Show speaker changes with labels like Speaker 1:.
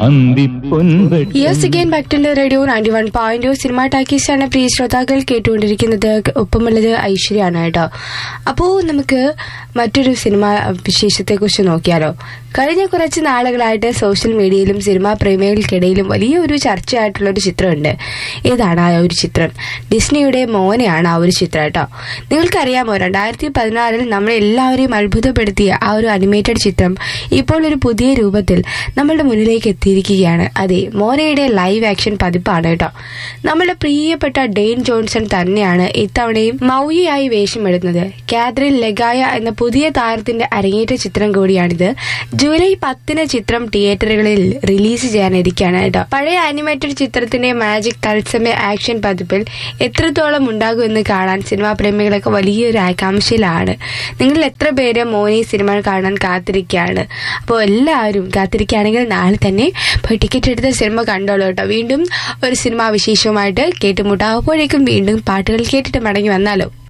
Speaker 1: അന്തിപ്പൊൻപെട്ടി
Speaker 2: yes again back to radio ninety one point cinema talkies ആണ് പ്രിയ ശ്രോതാക്കൾ കേട്ടുകൊണ്ടിരിക്കുന്നത് ഒപ്പമുള്ളത് ഐശ്വര്യാണ് കേട്ടോ അപ്പോൾ നമുക്ക് മറ്റൊരു സിനിമ വിശേഷത്തെ കുറിച്ച് നോക്കിയാലോ കഴിഞ്ഞ കുറച്ച് നാളുകളായിട്ട് സോഷ്യൽ മീഡിയയിലും സിനിമാ പ്രേമികൾക്കിടയിലും വലിയൊരു ചർച്ചയായിട്ടുള്ള ഒരു ചിത്രമുണ്ട് ഏതാണ് ആ ഒരു ചിത്രം ഡിസ്നിയുടെ മോനെയാണ് ആ ഒരു ചിത്രം കേട്ടോ നിങ്ങൾക്കറിയാമോ രണ്ടായിരത്തി പതിനാറിൽ നമ്മളെല്ലാവരെയും അത്ഭുതപ്പെടുത്തിയ ആ ഒരു അനിമേറ്റഡ് ചിത്രം ഇപ്പോൾ ഒരു പുതിയ രൂപത്തിൽ നമ്മളുടെ മുന്നിലേക്ക് എത്തിയിരിക്കുകയാണ് അതെ മോനയുടെ ലൈവ് ആക്ഷൻ പതിപ്പാണ് കേട്ടോ നമ്മളുടെ പ്രിയപ്പെട്ട ഡെയിൻ ജോൺസൺ തന്നെയാണ് ഇത്തവണയും മൗയിയായി വേഷമിടുന്നത് കാത്രിൻ ലെഗായ എന്ന പുതിയ താരത്തിന്റെ അരങ്ങേറ്റ ചിത്രം കൂടിയാണിത് ജൂലൈ പത്തിന് ചിത്രം തിയേറ്ററുകളിൽ റിലീസ് ചെയ്യാനിരിക്കുകയാണ് കേട്ടോ പഴയ അനിമേറ്റഡ് ചിത്രത്തിന്റെ മാജിക് തത്സമയ ആക്ഷൻ പതിപ്പിൽ എത്രത്തോളം ഉണ്ടാകുമെന്ന് കാണാൻ സിനിമാ പ്രേമികളൊക്കെ വലിയൊരു ആകാംക്ഷയിലാണ് നിങ്ങൾ എത്ര പേര് മോനി സിനിമ കാണാൻ കാത്തിരിക്കുകയാണ് അപ്പോൾ എല്ലാവരും കാത്തിരിക്കുകയാണെങ്കിൽ നാളെ തന്നെ പോയി ടിക്കറ്റ് എടുത്ത് സിനിമ കണ്ടോളൂ കേട്ടോ വീണ്ടും ഒരു സിനിമാ വിശേഷവുമായിട്ട് കേട്ടുമുട്ടാം അപ്പോഴേക്കും വീണ്ടും പാട്ടുകൾ കേട്ടിട്ട് മടങ്ങി വന്നാലോ